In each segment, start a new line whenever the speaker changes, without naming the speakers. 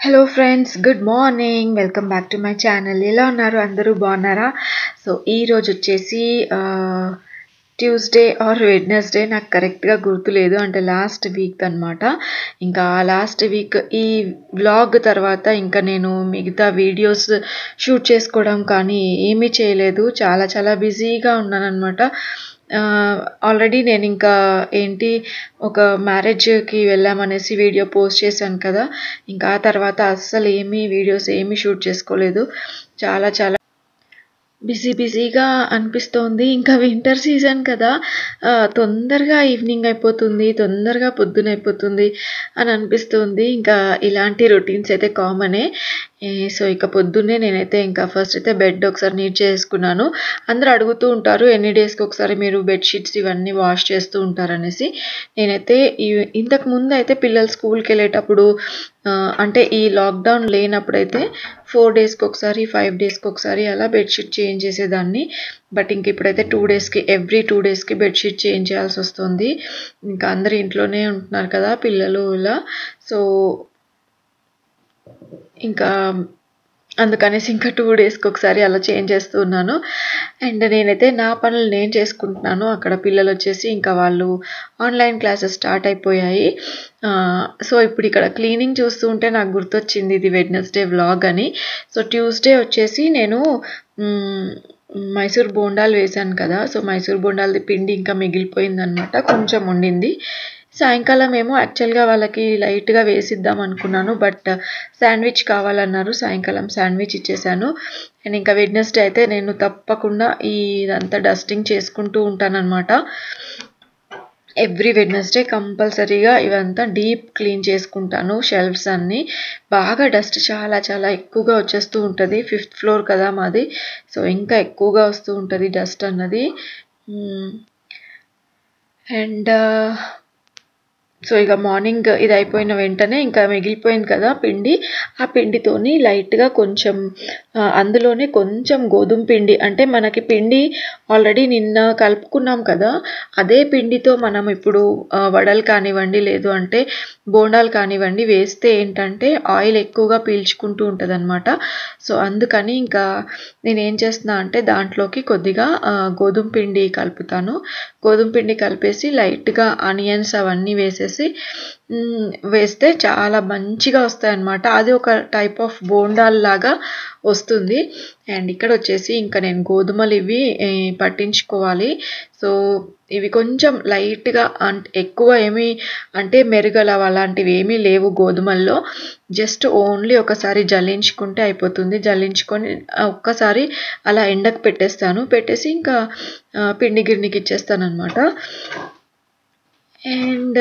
hello friends good morning welcome back to my channel ఎలా ఉన్నారు అందరూ బాగున్నారా సో ఈరోజు వచ్చేసి ట్యూస్డే ఆర్ వెడ్నెస్డే నాకు కరెక్ట్గా గుర్తులేదు అంటే లాస్ట్ వీక్ అనమాట ఇంకా లాస్ట్ వీక్ ఈ వ్లాగ్ తర్వాత ఇంకా నేను మిగతా వీడియోస్ షూట్ చేసుకోవడం కానీ ఏమీ చేయలేదు చాలా చాలా బిజీగా ఉన్నాను అనమాట ఆల్రెడీ నేను ఇంకా ఏంటి ఒక మ్యారేజ్కి వెళ్ళామనేసి వీడియో పోస్ట్ చేశాను కదా ఇంకా ఆ తర్వాత అస్సలు ఏమీ వీడియోస్ ఏమీ షూట్ చేసుకోలేదు చాలా చాలా బిజీ బిజీగా అనిపిస్తోంది ఇంకా వింటర్ సీజన్ కదా తొందరగా ఈవినింగ్ అయిపోతుంది తొందరగా పొద్దున అయిపోతుంది అని అనిపిస్తుంది ఇంకా ఇలాంటి రొటీన్స్ అయితే కామనే సో ఇక పొద్దున్నే నేనైతే ఇంకా ఫస్ట్ అయితే బెడ్ ఒకసారి నీట్ చేసుకున్నాను అందరూ అడుగుతూ ఉంటారు ఎన్ని డేస్కి ఒకసారి మీరు బెడ్షీట్స్ ఇవన్నీ వాష్ చేస్తూ ఉంటారనేసి నేనైతే ఇంతకు ముందు అయితే పిల్లలు స్కూల్కి వెళ్ళేటప్పుడు అంటే ఈ లాక్డౌన్ లేనప్పుడైతే ఫోర్ డేస్కి ఒకసారి ఫైవ్ డేస్కి ఒకసారి అలా బెడ్షీట్ చేంజ్ చేసేదాన్ని బట్ ఇంక ఇప్పుడైతే టూ డేస్కి ఎవ్రీ టూ డేస్కి బెడ్షీట్ చేంజ్ చేయాల్సి వస్తుంది ఇంకా అందరు ఇంట్లోనే ఉంటున్నారు కదా పిల్లలు ఇలా సో ఇంకా అందుకనేసి ఇంకా టూ డేస్కి ఒకసారి అలా చేంజ్ చేస్తూ ఉన్నాను అండ్ నేనైతే నా పనులు నేను చేసుకుంటున్నాను అక్కడ పిల్లలు వచ్చేసి ఇంకా వాళ్ళు ఆన్లైన్ క్లాసెస్ స్టార్ట్ అయిపోయాయి సో ఇప్పుడు ఇక్కడ క్లీనింగ్ చూస్తూ ఉంటే నాకు గుర్తొచ్చింది ఇది వెడ్నెస్డే వ్లాగ్ అని సో ట్యూస్డే వచ్చేసి నేను మైసూర్ బోండాలు వేశాను కదా సో మైసూర్ బోండాలది పిండి ఇంకా మిగిలిపోయిందనమాట కొంచెం ఉండింది సాయంకాలం ఏమో యాక్చువల్గా వాళ్ళకి లైట్గా వేసిద్దాం అనుకున్నాను బట్ శాండ్విచ్ కావాలన్నారు సాయంకాలం శాండ్విచ్ ఇచ్చేసాను అండ్ ఇంకా వెడ్నెస్డే అయితే నేను తప్పకుండా ఇదంతా డస్టింగ్ చేసుకుంటూ ఉంటానన్నమాట ఎవ్రీ వెడ్నెస్డే కంపల్సరీగా ఇవంతా డీప్ క్లీన్ చేసుకుంటాను షెల్ఫ్స్ అన్నీ బాగా డస్ట్ చాలా చాలా ఎక్కువగా వచ్చేస్తూ ఉంటుంది ఫిఫ్త్ ఫ్లోర్ కదా మాది సో ఇంకా ఎక్కువగా వస్తూ ఉంటుంది డస్ట్ అన్నది అండ్ సో ఇక మార్నింగ్ ఇది అయిపోయిన వెంటనే ఇంకా మిగిలిపోయింది కదా పిండి ఆ పిండితోని లైట్గా కొంచెం అందులోనే కొంచెం గోధుమ పిండి అంటే మనకి పిండి ఆల్రెడీ నిన్న కలుపుకున్నాం కదా అదే పిండితో మనం ఇప్పుడు వడలు కానివ్వండి లేదు అంటే బోండాలు కానివ్వండి వేస్తే ఏంటంటే ఆయిల్ ఎక్కువగా పీల్చుకుంటూ ఉంటుంది అనమాట సో అందుకని ఇంకా నేను ఏం చేస్తున్నా అంటే దాంట్లోకి కొద్దిగా గోధుమ పిండి కలుపుతాను గోధుమ పిండి కలిపేసి లైట్గా ఆనియన్స్ అవన్నీ వేసేసి వేస్తే చాలా మంచిగా వస్తాయి అన్నమాట అది ఒక టైప్ ఆఫ్ బోండాల్ లాగా వస్తుంది అండ్ ఇక్కడ వచ్చేసి ఇంకా నేను గోధుమలు ఇవి పట్టించుకోవాలి సో ఇవి కొంచెం లైట్గా అంటే ఎక్కువ ఏమీ అంటే మెరుగల అలాంటివి ఏమీ లేవు గోధుమల్లో జస్ట్ ఓన్లీ ఒకసారి జల్లించుకుంటే అయిపోతుంది జల్లించుకొని ఒక్కసారి అలా ఎండకు పెట్టేస్తాను పెట్టేసి ఇంకా పిండి గిర్నికి ఇచ్చేస్తాను అనమాట అండ్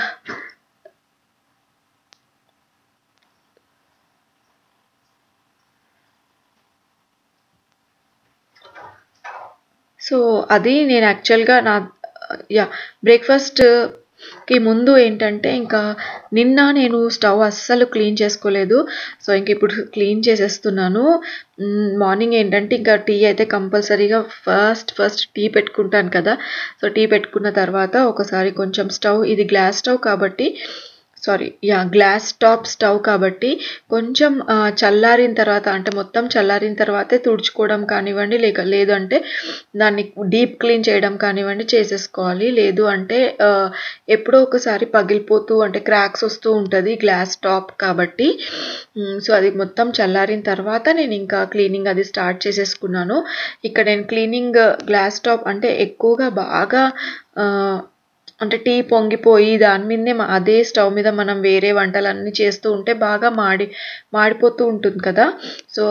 సో అది నేను యాక్చువల్గా నా యా బ్రేక్ఫాస్ట్కి ముందు ఏంటంటే ఇంకా నిన్న నేను స్టవ్ అస్సలు క్లీన్ చేసుకోలేదు సో ఇంక ఇప్పుడు క్లీన్ చేసేస్తున్నాను మార్నింగ్ ఏంటంటే ఇంకా టీ అయితే కంపల్సరీగా ఫస్ట్ ఫస్ట్ టీ పెట్టుకుంటాను కదా సో టీ పెట్టుకున్న తర్వాత ఒకసారి కొంచెం స్టవ్ ఇది గ్లాస్ స్టవ్ కాబట్టి sorry yeah glass top stove కాబట్టి కొంచెం చల్లారిన తర్వాత అంటే మొత్తం చల్లారిన తర్వాతే తుడుచుకోవడం కానివ్వండి లేక లేదు అంటే దాన్ని డీప్ క్లీన్ చేయడం కానివ్వండి చేసేసుకోవాలి లేదు అంటే ఎప్పుడో ఒకసారి పగిలిపోతూ అంటే క్రాక్స్ వస్తూ ఉంటుంది గ్లాస్ టాప్ కాబట్టి సో అది మొత్తం చల్లారిన తర్వాత నేను ఇంకా క్లీనింగ్ అది స్టార్ట్ చేసేసుకున్నాను ఇక్కడ నేను క్లీనింగ్ గ్లాస్ టాప్ అంటే ఎక్కువగా బాగా అంటే టీ పొంగిపోయి దాని మీదనే అదే స్టవ్ మీద మనం వేరే వంటలన్నీ చేస్తూ ఉంటే బాగా మాడి మాడిపోతూ ఉంటుంది కదా సో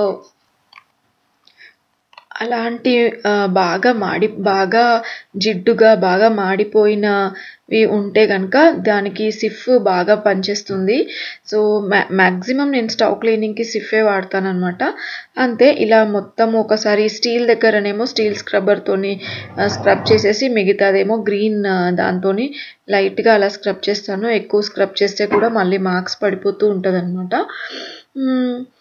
అలాంటి బాగా మాడి బాగా జిడ్డుగా బాగా మాడిపోయినవి ఉంటే కనుక దానికి సిఫ్ బాగా పనిచేస్తుంది సో మ్యా మ్యాక్సిమం నేను స్టవ్ క్లీనింగ్కి సిఫే వాడతాను అనమాట అంతే ఇలా మొత్తం ఒకసారి స్టీల్ దగ్గరనేమో స్టీల్ స్క్రబ్బర్తోని స్క్రబ్ చేసేసి మిగతాదేమో గ్రీన్ దాంతోని లైట్గా అలా స్క్రబ్ చేస్తాను ఎక్కువ స్క్రబ్ చేస్తే కూడా మళ్ళీ మార్క్స్ పడిపోతూ ఉంటుంది అనమాట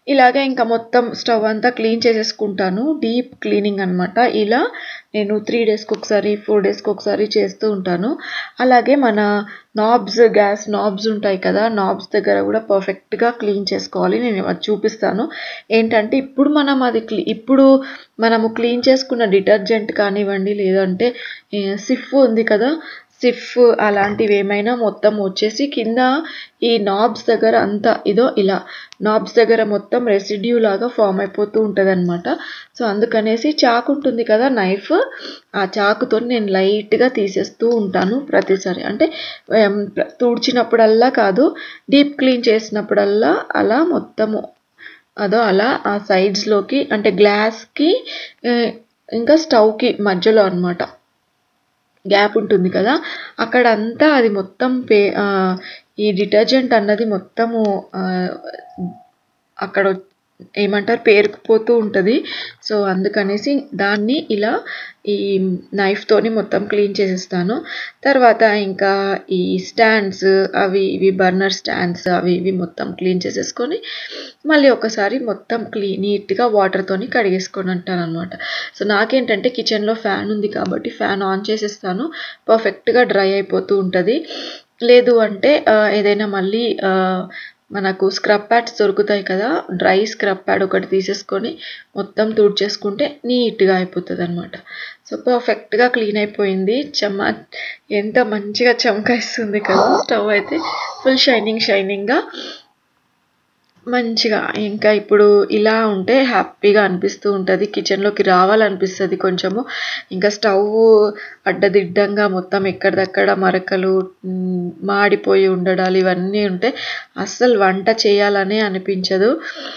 ఇలాగే ఇంకా మొత్తం స్టవ్ అంతా క్లీన్ చేసేసుకుంటాను డీప్ క్లీనింగ్ అనమాట ఇలా నేను త్రీ డేస్కి ఒకసారి ఫోర్ డేస్కి ఒకసారి చేస్తూ ఉంటాను అలాగే మన నాబ్స్ గ్యాస్ నాబ్స్ ఉంటాయి కదా నాబ్స్ దగ్గర కూడా పర్ఫెక్ట్గా క్లీన్ చేసుకోవాలి నేను అది చూపిస్తాను ఏంటంటే ఇప్పుడు మనం అది క్లీ ఇప్పుడు మనము క్లీన్ చేసుకున్న డిటర్జెంట్ కానివ్వండి లేదంటే సిఫ్ ఉంది కదా సిఫ్ అలాంటివి ఏమైనా మొత్తం వచ్చేసి కింద ఈ నాబ్స్ దగ్గర అంతా ఇదో ఇలా నాబ్స్ దగ్గర మొత్తం రెసిడ్యూ లాగా ఫామ్ అయిపోతూ ఉంటుంది అనమాట సో అందుకనేసి చాకు ఉంటుంది కదా నైఫ్ ఆ చాకుతో నేను లైట్గా తీసేస్తూ ఉంటాను ప్రతిసారి అంటే ఏం, ప్ర- తుడిచినప్పుడల్లా కాదు డీప్ క్లీన్ చేసినప్పుడల్లా అలా మొత్తము అదో అలా ఆ సైడ్స్లోకి అంటే గ్లాస్కి ఇంకా స్టవ్కి మధ్యలో అన్నమాట గ్యాప్ ఉంటుంది కదా అక్కడ అంతా అది మొత్తం పే ఆ, ఈ డిటర్జెంట్ అన్నది మొత్తము ఆ, అక్కడ వ- ఏమంటారు పేరుకుపోతూ ఉంటుంది సో అందుకనేసి దాన్ని ఇలా ఈ నైఫ్తోని మొత్తం క్లీన్ చేసేస్తాను తర్వాత ఇంకా ఈ స్టాండ్స్ అవి ఇవి బర్నర్ స్టాండ్స్ అవి ఇవి మొత్తం క్లీన్ చేసేసుకొని మళ్ళీ ఒకసారి మొత్తం క్లీన్ నీట్గా వాటర్తోని కడిగేసుకొని అంటాను అనమాట సో నాకేంటంటే కిచెన్లో ఫ్యాన్ ఉంది కాబట్టి ఫ్యాన్ ఆన్ చేసేస్తాను పర్ఫెక్ట్గా డ్రై అయిపోతూ ఉంటుంది లేదు అంటే ఆ, ఏదైనా మళ్ళీ ఆ, మనకు స్క్రబ్ ప్యాడ్స్ దొరుకుతాయి కదా డ్రై స్క్రబ్ ప్యాడ్ ఒకటి తీసేసుకొని మొత్తం తుడిచేసుకుంటే నీట్గా అయిపోతుంది అనమాట సో పర్ఫెక్ట్గా క్లీన్ అయిపోయింది చెమ్మ ఎంత మంచిగా చమకాయిస్తుంది కదా స్టవ్ అయితే ఫుల్ షైనింగ్ షైనింగ్గా మంచిగా ఇంకా ఇప్పుడు ఇలా ఉంటే హ్యాపీగా అనిపిస్తూ ఉంటుంది కిచెన్లోకి రావాలనిపిస్తుంది కొంచెము ఇంకా స్టవ్ అడ్డదిడ్డంగా మొత్తం ఎక్కడిదక్కడ మరకలు మ్, మాడిపోయి ఉండడాలు ఇవన్నీ ఉంటే అస్సలు వంట చేయాలనే అనిపించదు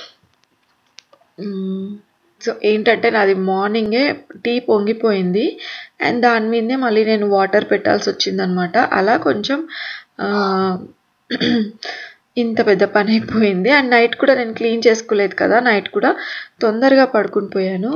మ్, సో ఏంటంటే నాది మార్నింగే టీ పొంగిపోయింది అండ్ దాని మీదనే మళ్ళీ నేను వాటర్ పెట్టాల్సి వచ్చిందనమాట అలా కొంచెం ఆ, ఇంత పెద్ద పని అయిపోయింది అండ్ నైట్ కూడా నేను క్లీన్ చేసుకోలేదు కదా నైట్ కూడా తొందరగా పడుకుని పోయాను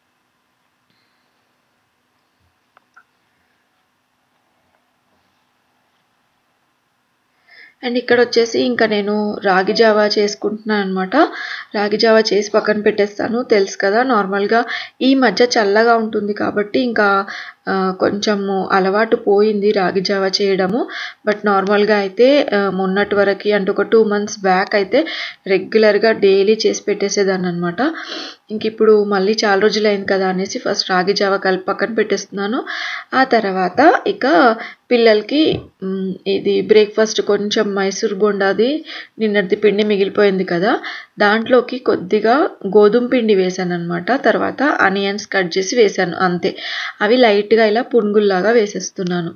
అండ్ ఇక్కడ వచ్చేసి ఇంకా నేను రాగి జావా చేసుకుంటున్నాను అనమాట రాగి జావా చేసి పక్కన పెట్టేస్తాను తెలుసు కదా నార్మల్గా ఈ మధ్య చల్లగా ఉంటుంది కాబట్టి ఇంకా ఆ, కొంచెము అలవాటు పోయింది రాగి జావా చేయడము బట్ నార్మల్గా అయితే ఆ, మొన్నటి వరకు అంటే ఒక టూ మంత్స్ బ్యాక్ అయితే రెగ్యులర్గా డైలీ చేసి పెట్టేసేదాన్ని అనమాట ఇంక ఇప్పుడు మళ్ళీ చాలా రోజులు అయింది కదా అనేసి ఫస్ట్ రాగి జావా కలిపి పక్కన పెట్టేస్తున్నాను ఆ తర్వాత ఇక పిల్లలకి మ్, ఇది బ్రేక్ఫాస్ట్ కొంచెం మైసూర్ బొండాది నిన్నటి పిండి మిగిలిపోయింది కదా దాంట్లోకి కొద్దిగా గోధుమ పిండి వేసాను అనమాట తర్వాత ఆనియన్స్ కట్ చేసి వేసాను అంతే అవి లైట్గా ఇలా పునుగుల్లాగా వేసేస్తున్నాను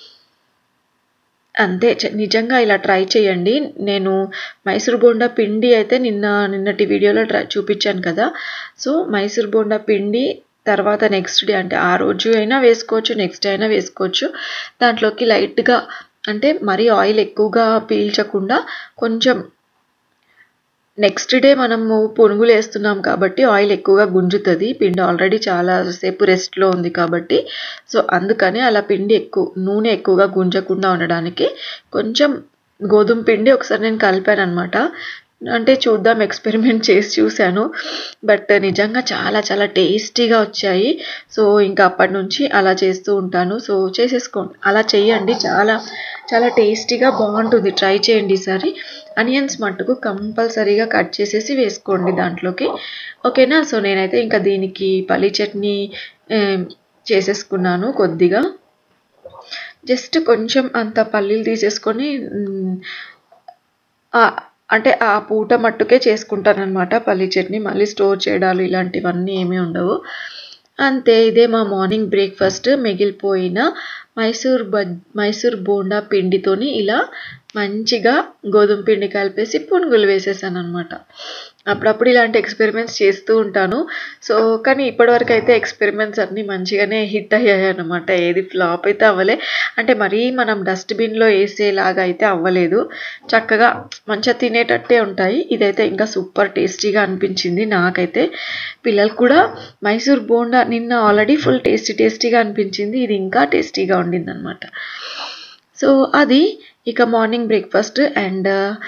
అంతే చ- నిజంగా ఇలా ట్రై చేయండి నేను మైసూర్ బోండా పిండి అయితే నిన్న నిన్నటి వీడియోలో ట్రై చూపించాను కదా సో మైసూర్ బోండా పిండి తర్వాత నెక్స్ట్ డే అంటే ఆ రోజు అయినా వేసుకోవచ్చు నెక్స్ట్ డే అయినా వేసుకోవచ్చు దాంట్లోకి లైట్గా అంటే మరీ ఆయిల్ ఎక్కువగా పీల్చకుండా కొంచెం నెక్స్ట్ డే మనము పునుగులు వేస్తున్నాం కాబట్టి ఆయిల్ ఎక్కువగా గుంజుతుంది పిండి ఆల్రెడీ చాలా సేపు రెస్ట్లో ఉంది కాబట్టి సో అందుకని అలా పిండి ఎక్కువ నూనె ఎక్కువగా గుంజకుండా ఉండడానికి కొంచెం గోధుమ పిండి ఒకసారి నేను కలిపాను అనమాట అంటే చూద్దాం ఎక్స్పెరిమెంట్ చేసి చూశాను బట్ నిజంగా చాలా చాలా టేస్టీగా వచ్చాయి సో ఇంకా అప్పటి నుంచి అలా చేస్తూ ఉంటాను సో చేసేసుకోండి అలా చేయండి చాలా చాలా టేస్టీగా బాగుంటుంది ట్రై చేయండి ఈసారి అనియన్స్ మట్టుకు కంపల్సరీగా కట్ చేసేసి వేసుకోండి దాంట్లోకి ఓకేనా సో నేనైతే ఇంకా దీనికి పల్లి చట్నీ ఆ, చేసేసుకున్నాను కొద్దిగా జస్ట్ కొంచెం అంత పల్లీలు తీసేసుకొని మ్, ఆ, అంటే ఆ పూట మట్టుకే చేసుకుంటానన్నమాట పల్లి చట్నీ మళ్ళీ స్టోర్ చేయడాలు ఇలాంటివన్నీ ఏమీ ఉండవు అంతే ఇదే మా మార్నింగ్ బ్రేక్ఫాస్ట్ మిగిలిపోయిన మైసూర్ బజ్ మైసూర్ బోండా పిండితోని ఇలా మంచిగా గోధుమ పిండి కలిపేసి పునుగులు వేసేసాను అనమాట అప్పుడప్పుడు ఇలాంటి ఎక్స్పెరిమెంట్స్ చేస్తూ ఉంటాను సో కానీ ఇప్పటివరకు అయితే ఎక్స్పెరిమెంట్స్ అన్నీ మంచిగానే హిట్ అయ్యాయి అనమాట ఏది ఫ్లాప్ అయితే అవ్వలే అంటే మరీ మనం డస్ట్బిన్లో వేసేలాగా అయితే అవ్వలేదు చక్కగా మంచిగా తినేటట్టే ఉంటాయి ఇదైతే ఇంకా సూపర్ టేస్టీగా అనిపించింది నాకైతే పిల్లలు కూడా మైసూర్ బోండా నిన్న ఆల్రెడీ ఫుల్ టేస్టీ టేస్టీగా అనిపించింది ఇది ఇంకా టేస్టీగా ఉండింది అనమాట సో అది ఇక morning breakfast and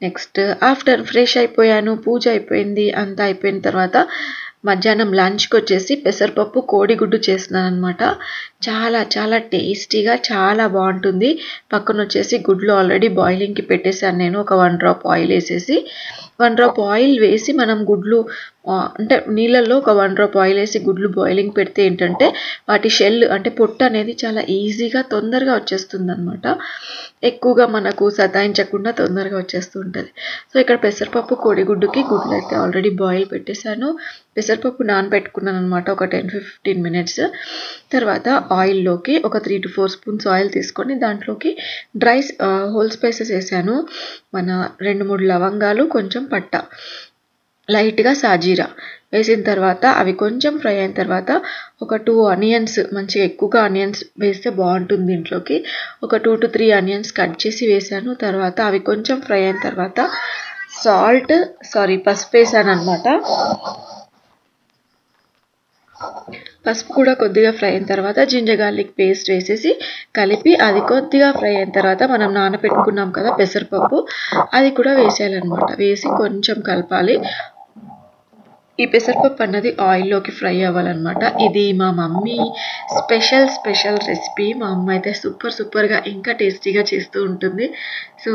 next after fresh అయిపోయాను పూజ అయిపోయింది అంతా అయిపోయిన తర్వాత మధ్యాహ్నం లంచ్కి వచ్చేసి పెసరపప్పు కోడిగుడ్డు చేస్తున్నాను అనమాట చాలా చాలా టేస్టీగా చాలా బాగుంటుంది పక్కన వచ్చేసి గుడ్లు ఆల్రెడీ బాయిలింగ్కి పెట్టేశాను నేను ఒక వన్ డ్రాప్ ఆయిల్ వేసేసి వన్ డ్రాప్ ఆయిల్ వేసి మనం గుడ్లు ఆ, అంటే నీళ్ళల్లో ఒక వన్ డ్రాప్ ఆయిల్ వేసి గుడ్లు బాయిలింగ్ పెడితే ఏంటంటే వాటి షెల్ అంటే పొట్టు అనేది చాలా ఈజీగా తొందరగా వచ్చేస్తుంది అనమాట ఎక్కువగా మనకు సతాయించకుండా తొందరగా వచ్చేస్తూ ఉంటుంది సో ఇక్కడ పెసరపప్పు కోడిగుడ్డుకి గుడ్లు అయితే ఆల్రెడీ బాయిల్ పెట్టేశాను పెసరపప్పు నానబెట్టుకున్నాను అనమాట ఒక టెన్ ఫిఫ్టీన్ మినిట్స్ తర్వాత ఆయిల్లోకి ఒక three to four spoons oil తీసుకొని దాంట్లోకి డ్రై హోల్ స్పైసెస్ వేసాను మన రెండు మూడు లవంగాలు కొంచెం పట్ట లైట్గా సాజీరా వేసిన తర్వాత అవి కొంచెం ఫ్రై అయిన తర్వాత ఒక టూ ఆనియన్స్ మంచిగా ఎక్కువగా ఆనియన్స్ వేస్తే బాగుంటుంది దీంట్లోకి ఒక two to three onions cut చేసి వేసాను తర్వాత అవి కొంచెం ఫ్రై అయిన తర్వాత సాల్ట్ సారీ పసుపు వేసాను అనమాట పసుపు కూడా కొద్దిగా ఫ్రై అయిన తర్వాత జింజర్ గార్లిక్ పేస్ట్ వేసేసి కలిపి అది కొద్దిగా ఫ్రై అయిన తర్వాత మనం నానబెట్టుకున్నాం కదా పెసరపప్పు అది కూడా వేసేయాలన్నమాట వేసి కొంచెం కలపాలి ఈ పెసరపప్పు అన్నది ఆయిల్లోకి ఫ్రై అవ్వాలన్నమాట ఇది మా మమ్మీ స్పెషల్ స్పెషల్ రెసిపీ మా అమ్మ అయితే సూపర్ సూపర్గా ఇంకా టేస్టీగా చేస్తూ ఉంటుంది సో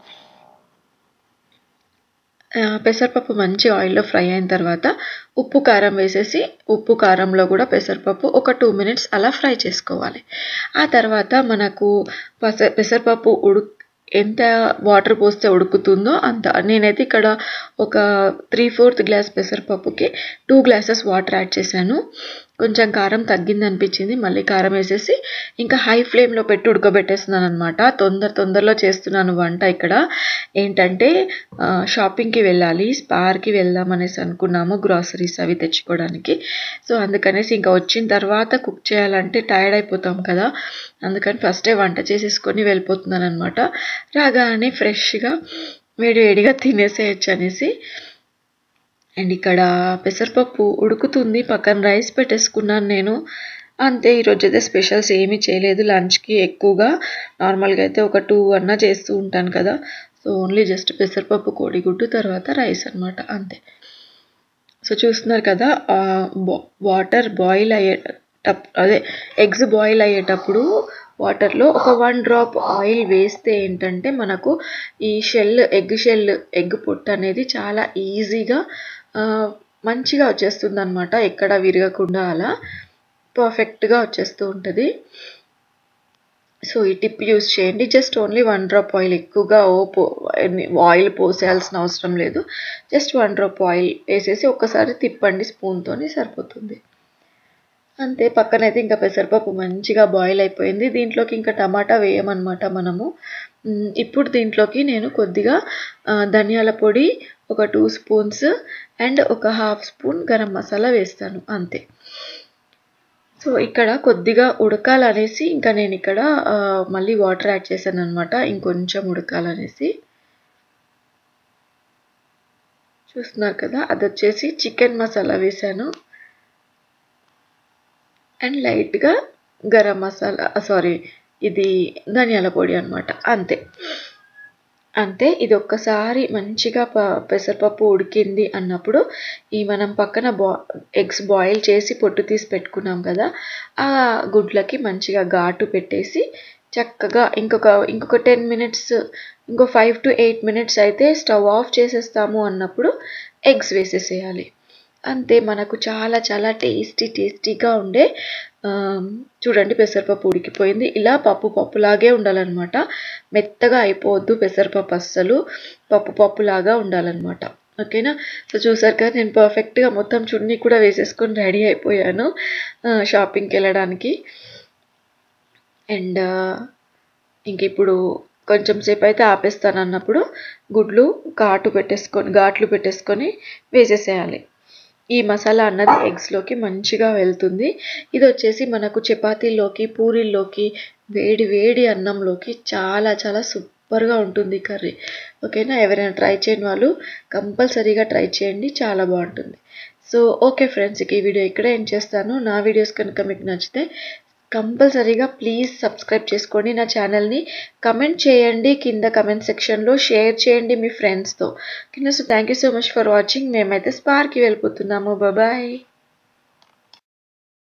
ఆ, పెసరపప్పు మంచి ఆయిల్లో ఫ్రై అయిన తర్వాత ఉప్పు కారం వేసేసి ఉప్పు కారంలో కూడా పెసరపప్పు ఒక టూ మినిట్స్ అలా ఫ్రై చేసుకోవాలి ఆ తర్వాత మనకు పస పెసరపప్పు ఉడు ఎంత వాటర్ పోస్తే ఉడుకుతుందో అంత నేనైతే ఇక్కడ ఒక త్రీ ఫోర్త్ గ్లాస్ పెసరపప్పుకి టూ గ్లాసెస్ వాటర్ యాడ్ చేశాను కొంచెం కారం తగ్గింది అనిపించింది మళ్ళీ కారం వేసేసి ఇంకా హై ఫ్లేమ్లో పెట్టి ఉడకబెట్టేస్తున్నాను అనమాట తొందర తొందరలో చేస్తున్నాను వంట ఇక్కడ ఏంటంటే ఆ, షాపింగ్కి వెళ్ళాలి స్పార్కి వెళ్దాం అనేసి అనుకున్నాము గ్రాసరీస్ అవి తెచ్చుకోవడానికి సో అందుకనేసి ఇంకా వచ్చిన తర్వాత కుక్ చేయాలంటే టైర్డ్ అయిపోతాం కదా అందుకని ఫస్టే వంట చేసేసుకొని వెళ్ళిపోతున్నాను అనమాట రాగానే ఫ్రెష్గా వేడి వేడిగా తినేసేయచ్చు అనేసి అండ్ ఇక్కడ పెసరపప్పు ఉడుకుతుంది పక్కన రైస్ పెట్టేసుకున్నాను నేను అంతే ఈరోజు అయితే స్పెషల్స్ ఏమీ చేయలేదు లంచ్కి ఎక్కువగా నార్మల్గా అయితే ఒక టూ అన్నా చేస్తూ ఉంటాను కదా సో ఓన్లీ జస్ట్ పెసరపప్పు కోడిగుడ్డు తర్వాత రైస్ అన్నమాట అంతే సో చూస్తున్నారు కదా వాటర్ బాయిల్ అయ్యేటప్ అదే ఎగ్స్ బాయిల్ అయ్యేటప్పుడు వాటర్లో ఒక వన్ డ్రాప్ ఆయిల్ వేస్తే ఏంటంటే మనకు ఈ షెల్ ఎగ్ షెల్ ఎగ్ పొట్టు అనేది చాలా ఈజీగా ఆ, మంచిగా వచ్చేస్తుంది అనమాట ఎక్కడ విరగకుండా అలా పర్ఫెక్ట్గా వచ్చేస్తూ ఉంటుంది సో ఈ టిప్ యూస్ చేయండి just only one drop oil ఎక్కువగా ఓ పో ఆయిల్ పోసేయాల్సిన అవసరం లేదు జస్ట్ వన్ డ్రాప్ ఆయిల్ వేసేసి ఒక్కసారి తిప్పండి స్పూన్తోని సరిపోతుంది అంతే పక్కనైతే ఇంకా పెసరపప్పు మంచిగా బాయిల్ అయిపోయింది దీంట్లోకి ఇంకా టమాటా వేయమన్నమాట మనము మ్, ఇప్పుడు దీంట్లోకి నేను కొద్దిగా ఆ, ధనియాల పొడి ఒక టూ స్పూన్స్ అండ్ ఒక హాఫ్ స్పూన్ గరం మసాలా వేస్తాను అంతే సో ఇక్కడ కొద్దిగా ఉడకాలనేసి ఇంకా నేను ఇక్కడ ఆ, మళ్ళీ వాటర్ యాడ్ చేశాను అనమాట ఇంకొంచెం ఉడకాలనేసి చూస్తున్నారు కదా అది వచ్చేసి చికెన్ మసాలా వేశాను అండ్ లైట్గా గరం మసాలా సారీ ఇది ధనియాల పొడి అనమాట అంతే అంతే ఇది ఒక్కసారి మంచిగా ప పెసరపప్పు ఉడికింది అన్నప్పుడు ఈ మనం పక్కన బా ఎగ్స్ బాయిల్ చేసి పొట్టు తీసి పెట్టుకున్నాం కదా ఆ గుడ్లకి మంచిగా ఘాటు పెట్టేసి చక్కగా ఇంకొక ఇంకొక టెన్ మినిట్స్ ఇంకో ఫైవ్ టు ఎయిట్ మినిట్స్ అయితే స్టవ్ ఆఫ్ చేసేస్తాము అన్నప్పుడు ఎగ్స్ వేసేసేయాలి అంతే మనకు చాలా చాలా టేస్టీ టేస్టీగా ఉండే ఆ, చూడండి పెసరపప్పు ఉడికిపోయింది ఇలా పప్పు పప్పులాగే ఉండాలన్నమాట మెత్తగా అయిపోవద్దు పెసరపప్పు అస్సలు పప్పు పప్పులాగా ఉండాలన్నమాట ఓకేనా సో చూసారు కదా నేను పర్ఫెక్ట్గా మొత్తం చున్నీ కూడా వేసేసుకొని రెడీ అయిపోయాను ఆ, షాపింగ్కి వెళ్ళడానికి అండ్ ఇంక ఇప్పుడు కొంచెం సేపు అయితే ఆపేస్తాను అన్నప్పుడు గుడ్లు ఘాటు పెట్టేసుకొని ఘాట్లు పెట్టేసుకొని వేసేసేయాలి ఈ మసాలా అన్నది ఎగ్స్లోకి మంచిగా వెళ్తుంది ఇది వచ్చేసి మనకు చపాతీల్లోకి పూరీల్లోకి వేడి వేడి అన్నంలోకి చాలా చాలా సూపర్గా ఉంటుంది ఈ కర్రీ ఓకేనా ఎవరైనా ట్రై చేయని వాళ్ళు కంపల్సరీగా ట్రై చేయండి చాలా బాగుంటుంది సో ఓకే ఫ్రెండ్స్ ఈ వీడియో ఇక్కడే ఏం చేస్తాను నా వీడియోస్ కనుక మీకు నచ్చితే కంపల్సరీగా ప్లీజ్ సబ్స్క్రైబ్ చేసుకోండి నా ఛానల్ని కమెంట్ చేయండి కింద కమెంట్ సెక్షన్లో షేర్ చేయండి మీ ఫ్రెండ్స్తో కింద so thank you so much for watching మేమైతే స్పార్కి వెళ్ళిపోతున్నాము బాయ్